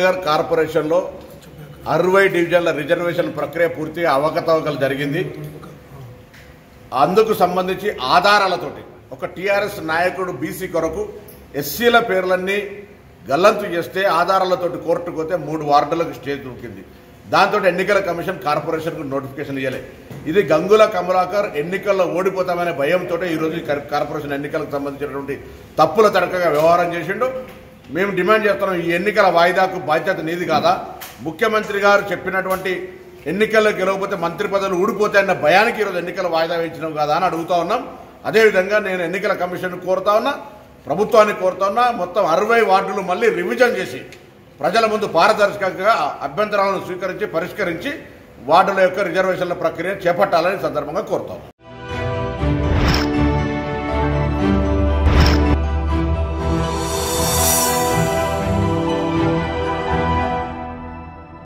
కరీంనగర్ కార్పొరేషన్లో అరవై డివిజన్ల రిజర్వేషన్ ప్రక్రియ పూర్తిగా అవకతవకలు జరిగింది అందుకు సంబంధించి ఆధారాలతోటి ఒక టీఆర్ఎస్ నాయకుడు బీసీ కొరకు ఎస్సీల పేర్లన్నీ గల్లంతు చేస్తే ఆధారాలతోటి కోర్టుకు పోతే మూడు వార్డులకు స్టే దొరికింది దాంతో ఎన్నికల కమిషన్ కార్పొరేషన్కు నోటిఫికేషన్ ఇవ్వలే ఇది గంగుల కమలాకర్ ఎన్నికల్లో ఓడిపోతామనే భయంతో ఈరోజు ఈ కర్- కార్పొరేషన్ ఎన్నికలకు సంబంధించినటువంటి తప్పుల తడకగా వ్యవహారం చేసిండు మేము డిమాండ్ చేస్తున్నాం ఈ ఎన్నికల వాయిదాకు బాధ్యత నీది కాదా ముఖ్యమంత్రి గారు చెప్పినటువంటి ఎన్నికల్లో గెలవకపోతే మంత్రి పదవులు ఊడిపోతే అన్న భయానికి ఈరోజు ఎన్నికల వాయిదా వేయించినాం కదా అని అడుగుతా ఉన్నాం అదేవిధంగా నేను ఎన్నికల కమిషన్ కోరుతా ఉన్నా ప్రభుత్వాన్ని కోరుతా ఉన్నా మొత్తం అరవై వార్డులు మళ్ళీ రివిజన్ చేసి ప్రజల ముందు పారదర్శకంగా అభ్యంతరాలను స్వీకరించి పరిష్కరించి వార్డుల యొక్క రిజర్వేషన్ల ప్రక్రియ చేపట్టాలని ఈ సందర్భంగా కోరుతాం